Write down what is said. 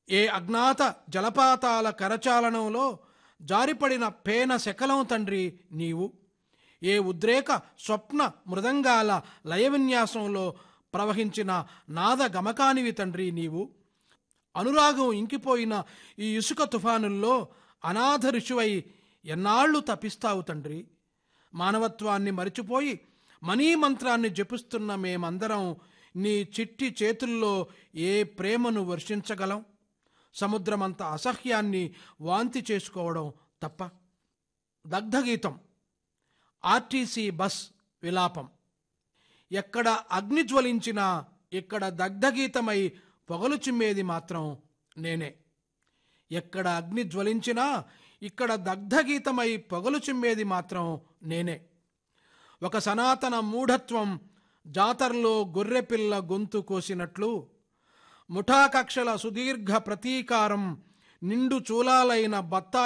ఏ అజ్ఞాత జలపాతాల కరచాలనంలో జారిపడిన పేన శకలం తండ్రి నీవు ఏ ఉద్రేక స్వప్న మృదంగాల లయ విన్యాసంలో ప్రవహించిన నాద గమకానివి తండ్రి నీవు అనురాగం ఇంకిపోయిన ఈ ఇసుక తుఫానుల్లో అనాథ ఋషువై ఎన్నాళ్ళు తపిస్తావు తండ్రి మానవత్వాన్ని మరిచిపోయి మనీ మంత్రాన్ని జపిస్తున్న మేమందరం నీ చిట్టి చేతుల్లో ఏ ప్రేమను వర్షించగలం సముద్రమంత అసహ్యాన్ని వాంతి చేసుకోవడం తప్ప దగ్ధగీతం ఆర్టీసీ బస్ విలాపం ఎక్కడ అగ్ని జ్వలించినా ఇక్కడ దగ్ధగీతమై పొగలు చిమ్మేది మాత్రం నేనే ఎక్కడ అగ్ని జ్వలించినా ఇక్కడ దగ్ధగీతమై పొగలు చిమ్మేది మాత్రం నేనే ఒక సనాతన మూఢత్వం జాతరలో గొర్రెపిల్ల గొంతు కోసినట్లు ముఠాకక్షల సుదీర్ఘ ప్రతీకారం నిండు చూలాలైన బత్తా